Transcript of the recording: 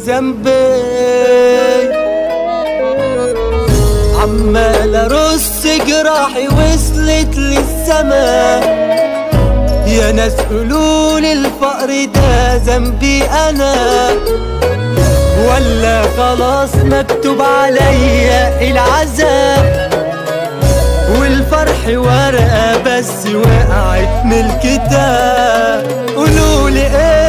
ذنبي عمال ارص جراحي وصلت للسما يا ناس قولولي الفقر ده ذنبي انا ولا خلاص مكتوب عليا العذاب والفرح ورقة بس وقعت من الكتاب قولولي ايه